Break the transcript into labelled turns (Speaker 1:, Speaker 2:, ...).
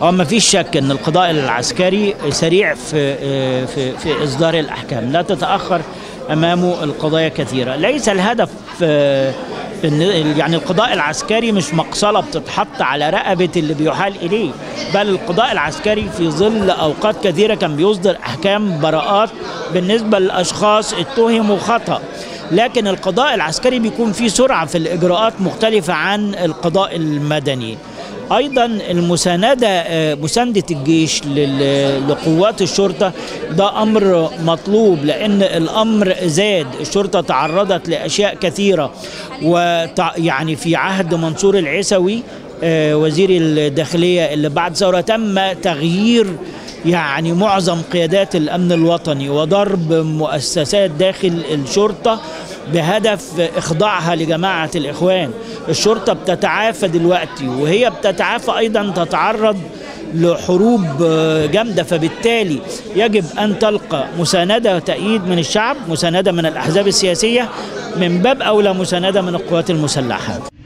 Speaker 1: هو ما فيش شك ان القضاء العسكري سريع في في في اصدار الاحكام لا تتاخر امامه القضايا كثيره ليس الهدف آه، إن يعني القضاء العسكري مش مقصله بتتحط على رقبه اللي بيحال اليه بل القضاء العسكري في ظل اوقات كثيره كان بيصدر احكام براءات بالنسبه للاشخاص اتهموا خطا لكن القضاء العسكري بيكون فيه سرعه في الاجراءات مختلفه عن القضاء المدني ايضا المسانده آه، مسانده الجيش لل- لقوات الشرطه ده امر مطلوب لان الامر زاد الشرطه تعرضت لاشياء كثيره ويعني في عهد منصور العسوي آه، وزير الداخليه اللي بعد ثوره تم تغيير يعني معظم قيادات الامن الوطني وضرب مؤسسات داخل الشرطه بهدف اخضاعها لجماعه الاخوان الشرطه بتتعافى دلوقتي وهي بتتعافى ايضا تتعرض لحروب آه، جامده فبالتالي يجب ان تلقى مسانده وتأييد من الشعب مسانده من الاحزاب السياسيه من باب اولى مسانده من القوات المسلحه